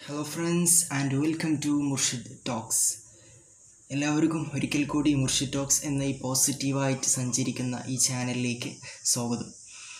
hello friends and welcome to Murshid talks എല്ലാവർക്കും ഒരിക്കൽ കൂടി മുർഷിദ് ടോക്സ് എന്ന ഈ പോസിറ്റീവായിട്ട് സഞ്ചരിക്കുന്ന ഈ ചാനലിലേക്ക് സ്വാഗതം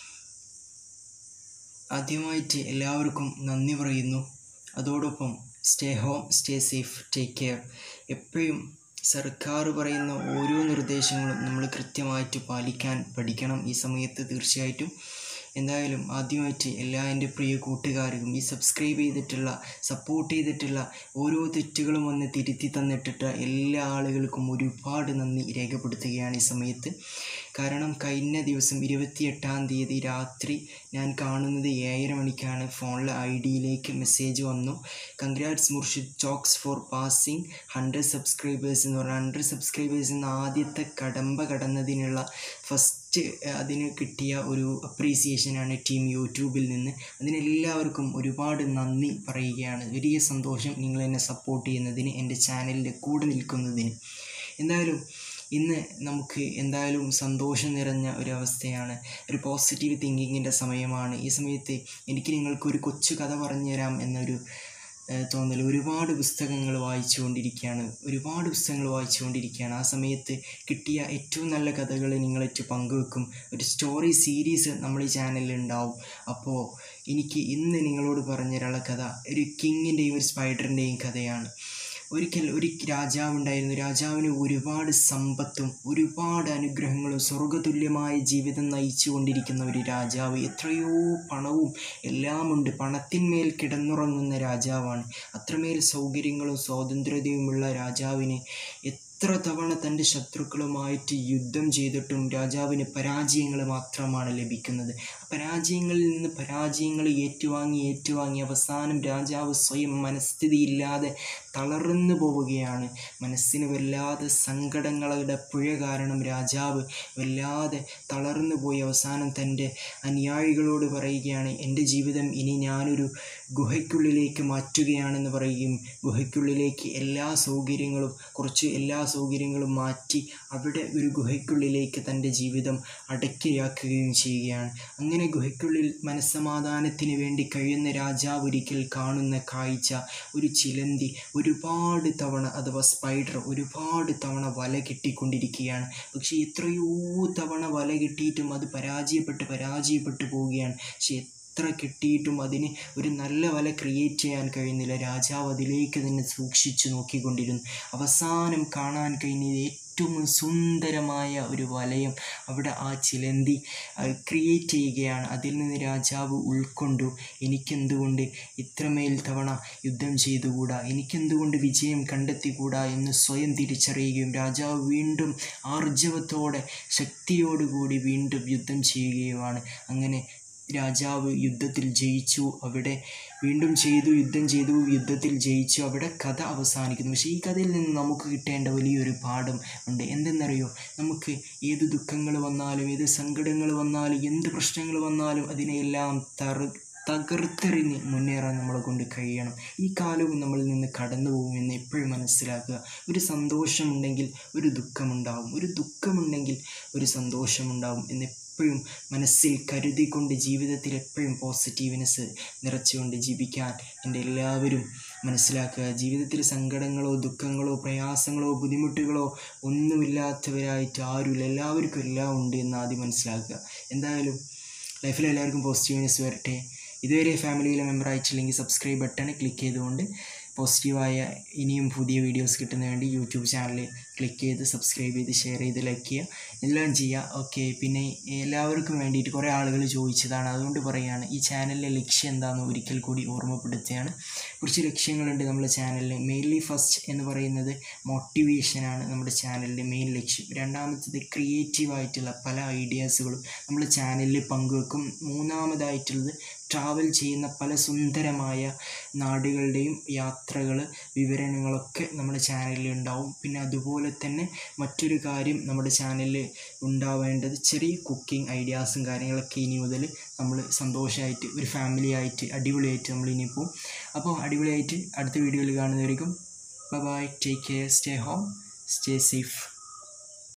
ആദ്യമായിട്ട് എല്ലാവർക്കും നന്ദി പറയുന്നു അതോടൊപ്പം stay home stay safe take care എപ്പോഴും സർക്കാർ പറയുന്ന ഓരോ നിർദ്ദേശങ്ങളും നമ്മൾ കൃത്യമായിട്ട് പാലിക്കാൻ പഠിക്കണം ഈ സമയത്ത് തീർച്ചയായിട്ടും എന്തായാലും ആദ്യമായിട്ട് എല്ലാ എൻ്റെ പ്രിയ കൂട്ടുകാർക്കും ഈ സബ്സ്ക്രൈബ് ചെയ്തിട്ടുള്ള സപ്പോർട്ട് ചെയ്തിട്ടുള്ള ഓരോ തെറ്റുകളും വന്ന് തിരുത്തി തന്നിട്ടിട്ട് എല്ലാ ആളുകൾക്കും ഒരുപാട് നന്ദി രേഖപ്പെടുത്തുകയാണ് ഈ സമയത്ത് കാരണം കഴിഞ്ഞ ദിവസം ഇരുപത്തിയെട്ടാം തീയതി രാത്രി ഞാൻ കാണുന്നത് ഏഴര മണിക്കാണ് ഫോണിലെ ഐ ഡിയിലേക്ക് മെസ്സേജ് വന്നു congrats Murshid talks for passing hundred subscribers എന്ന് പറഞ്ഞാൽ ഹൺഡ്രഡ് സബ്സ്ക്രൈബേഴ്സ് എന്ന ആദ്യത്തെ കടമ്പ കടന്നതിനുള്ള ഫസ്റ്റ് അതിന് കിട്ടിയ ഒരു അപ്രീസിയേഷനാണ് ടീം യൂട്യൂബിൽ നിന്ന് അതിനെല്ലാവർക്കും ഒരുപാട് നന്ദി പറയുകയാണ് വലിയ സന്തോഷം നിങ്ങൾ എന്നെ സപ്പോർട്ട് ചെയ്യുന്നതിന് എൻ്റെ ചാനലിൻ്റെ കൂടെ നിൽക്കുന്നതിന് എന്തായാലും ഇന്ന് നമുക്ക് എന്തായാലും സന്തോഷം നിറഞ്ഞ ഒരു അവസ്ഥയാണ് ഒരു പോസിറ്റീവ് തിങ്കിങ്ങിൻ്റെ സമയമാണ് ഈ സമയത്ത് എനിക്ക് നിങ്ങൾക്കൊരു കൊച്ചു കഥ പറഞ്ഞു തരാം എന്നൊരു ഏഹ് തോന്നൽ ഒരുപാട് പുസ്തകങ്ങൾ വായിച്ചുകൊണ്ടിരിക്കുകയാണ് ഒരുപാട് പുസ്തകങ്ങൾ വായിച്ചുകൊണ്ടിരിക്കുകയാണ് ആ സമയത്ത് കിട്ടിയ ഏറ്റവും നല്ല കഥകൾ നിങ്ങളേറ്റ് പങ്കുവെക്കും ഒരു സ്റ്റോറി സീരീസ് നമ്മൾ ഈ ചാനലിൽ ഉണ്ടാവും അപ്പോൾ എനിക്ക് ഇന്ന് നിങ്ങളോട് പറഞ്ഞുതരാനുള്ള കഥ ഒരു കിങ്ങിൻ്റെയും ഒരു സ്പൈഡറിൻ്റെയും കഥയാണ് ഒരിക്കൽ ഒരു രാജാവ് ഉണ്ടായിരുന്നു രാജാവിന് ഒരുപാട് സമ്പത്തും ഒരുപാട് അനുഗ്രഹങ്ങളും സ്വർഗതുല്യമായ ജീവിതം നയിച്ചു കൊണ്ടിരിക്കുന്ന ഒരു രാജാവ് എത്രയോ പണവും എല്ലാമുണ്ട് പണത്തിന്മേൽ കിടന്നുറങ്ങുന്ന രാജാവാണ് അത്രമേൽ സൗകര്യങ്ങളും സ്വാതന്ത്ര്യതയുമുള്ള രാജാവിന് എത്ര തവണ തൻ്റെ ശത്രുക്കളുമായിട്ട് യുദ്ധം ചെയ്തിട്ടും രാജാവിന് പരാജയങ്ങൾ മാത്രമാണ് ലഭിക്കുന്നത് പരാജയങ്ങളിൽ നിന്ന് പരാജയങ്ങൾ ഏറ്റുവാങ്ങി ഏറ്റുവാങ്ങി അവസാനം രാജാവ് സ്വയം മനസ്ഥിതിയില്ലാതെ തളർന്നു പോവുകയാണ് മനസ്സിന് വല്ലാതെ സങ്കടങ്ങളുടെ പുഴ കാരണം രാജാവ് വല്ലാതെ തളർന്നു പോയി അവസാനം തൻ്റെ അനുയായികളോട് പറയുകയാണ് എൻ്റെ ജീവിതം ഇനി ഞാനൊരു ഗുഹയ്ക്കുള്ളിലേക്ക് മാറ്റുകയാണെന്ന് പറയുകയും ഗുഹയ്ക്കുള്ളിലേക്ക് എല്ലാ സൗകര്യങ്ങളും കുറച്ച് എല്ലാ സൗകര്യങ്ങളും മാറ്റി അവിടെ ഒരു ഗുഹയ്ക്കുള്ളിലേക്ക് തൻ്റെ ജീവിതം അടക്കിയാക്കുകയും ചെയ്യുകയാണ് അങ്ങനെ ഗുഹയ്ക്കുള്ളിൽ മനസ്സമാധാനത്തിന് വേണ്ടി കഴിയുന്ന രാജാവ് ഒരിക്കൽ കാണുന്ന കാഴ്ച ഒരു ചിലന്തി ഒരുപാട് തവണ അഥവാ സ്പൈഡർ ഒരുപാട് തവണ വല കെട്ടിക്കൊണ്ടിരിക്കുകയാണ് പക്ഷേ എത്രയോ തവണ വല കെട്ടിയിട്ടും അത് പരാജയപ്പെട്ട് പരാജയപ്പെട്ടു പോവുകയാണ് പക്ഷേ എത്ര കിട്ടിയിട്ടും അതിന് ഒരു നല്ല വല ക്രിയേറ്റ് ചെയ്യാൻ കഴിയുന്നില്ല രാജാവ് അതിലേക്ക് തന്നെ സൂക്ഷിച്ചു നോക്കിക്കൊണ്ടിരുന്നു അവസാനം കാണാൻ കഴിഞ്ഞത് ഏറ്റവും സുന്ദരമായ ഒരു വലയം അവിടെ ആ ചിലന്തി ക്രിയേറ്റ് ചെയ്യുകയാണ് അതിൽ നിന്ന് രാജാവ് ഉൾക്കൊണ്ടു എനിക്കെന്തുകൊണ്ട് ഇത്രമേൽ തവണ യുദ്ധം ചെയ്തുകൂടാ എനിക്കെന്തുകൊണ്ട് വിജയം കണ്ടെത്തിക്കൂടാ എന്ന് സ്വയം തിരിച്ചറിയുകയും രാജാവ് വീണ്ടും ആർജവത്തോടെ ശക്തിയോടുകൂടി വീണ്ടും യുദ്ധം ചെയ്യുകയുമാണ് അങ്ങനെ രാജാവ് യുദ്ധത്തിൽ ജയിച്ചു അവിടെ വീണ്ടും ചെയ്തു യുദ്ധം ചെയ്തു യുദ്ധത്തിൽ ജയിച്ചു അവിടെ കഥ അവസാനിക്കുന്നു പക്ഷേ ഈ കഥയിൽ നിന്ന് നമുക്ക് കിട്ടേണ്ട വലിയൊരു പാഠം ഉണ്ട് എന്തെന്നറിയോ നമുക്ക് ഏത് ദുഃഖങ്ങൾ വന്നാലും ഏത് സങ്കടങ്ങൾ വന്നാലും എന്ത് പ്രശ്നങ്ങൾ വന്നാലും അതിനെയെല്ലാം തറ തകർത്തെറിഞ്ഞ് മുന്നേറാൻ നമ്മളെ കൊണ്ട് കഴിയണം ഈ കാലവും നമ്മളിൽ നിന്ന് കടന്നു പോകുമെന്ന് എപ്പോഴും മനസ്സിലാക്കുക ഒരു സന്തോഷമുണ്ടെങ്കിൽ ഒരു ദുഃഖമുണ്ടാവും ഒരു ദുഃഖമുണ്ടെങ്കിൽ ഒരു സന്തോഷമുണ്ടാവും എന്ന് എപ്പോഴും മനസ്സിൽ കരുതിക്കൊണ്ട് ജീവിതത്തിൽ എപ്പോഴും പോസിറ്റീവ്നെസ് നിറച്ചുകൊണ്ട് ജീവിക്കാൻ എൻ്റെ എല്ലാവരും മനസ്സിലാക്കുക ജീവിതത്തിൽ സങ്കടങ്ങളോ ദുഃഖങ്ങളോ പ്രയാസങ്ങളോ ബുദ്ധിമുട്ടുകളോ ഒന്നുമില്ലാത്തവരായിട്ട് ആരുമില്ല എല്ലാവർക്കും എല്ലാം ഉണ്ട് എന്ന് ആദ്യം മനസ്സിലാക്കുക എന്തായാലും ലൈഫിൽ എല്ലാവർക്കും പോസിറ്റീവ്നെസ് വരട്ടെ ഇതുവരെ ഫാമിലിയിലെ മെമ്പർ ആയിട്ടില്ലെങ്കിൽ സബ്സ്ക്രൈബ് ബട്ടൺ ക്ലിക്ക് ചെയ്തുകൊണ്ട് പോസിറ്റീവായ ഇനിയും പുതിയ വീഡിയോസ് കിട്ടുന്ന വേണ്ടി യൂട്യൂബ് ചാനൽ ക്ലിക്ക് ചെയ്ത് സബ്സ്ക്രൈബ് ചെയ്ത് ഷെയർ ചെയ്ത് ലൈക്ക് ചെയ്യുക എല്ലാം ചെയ്യുക ഓക്കെ പിന്നെ എല്ലാവർക്കും വേണ്ടിയിട്ട് കുറേ ആളുകൾ ചോദിച്ചതാണ് അതുകൊണ്ട് പറയുകയാണ് ഈ ചാനലിലെ ലക്ഷ്യം എന്താണെന്ന് ഒരിക്കൽ കൂടി ഓർമ്മപ്പെടുത്തുകയാണ് കുറച്ച് ലക്ഷ്യങ്ങളുണ്ട് നമ്മുടെ ചാനലിൽ മെയിൻലി ഫസ്റ്റ് എന്ന് പറയുന്നത് മോട്ടിവേഷനാണ് നമ്മുടെ ചാനലിൻ്റെ മെയിൻ ലക്ഷ്യം രണ്ടാമത്തത് ക്രിയേറ്റീവായിട്ടുള്ള പല ഐഡിയാസുകളും നമ്മുടെ ചാനലിൽ പങ്കുവെക്കും മൂന്നാമതായിട്ടുള്ളത് ട്രാവൽ ചെയ്യുന്ന പല സുന്ദരമായ നാടുകളുടെയും യാത്രകൾ വിവരണങ്ങളൊക്കെ നമ്മുടെ ചാനലിൽ ഉണ്ടാവും പിന്നെ അതുപോലെ തന്നെ മറ്റൊരു കാര്യം നമ്മുടെ ചാനലിൽ ഉണ്ടാവേണ്ടത് ചെറിയ കുക്കിംഗ് ഐഡിയാസും കാര്യങ്ങളൊക്കെ ഇനി മുതൽ നമ്മൾ സന്തോഷമായിട്ട് ഒരു ഫാമിലി ആയിട്ട് അടിപൊളിയായിട്ട് നമ്മൾ ഇനി പോവും അപ്പോൾ അടിപൊളിയായിട്ട് അടുത്ത വീഡിയോയിൽ കാണുന്നവരിക്കും bye bye take care stay home stay safe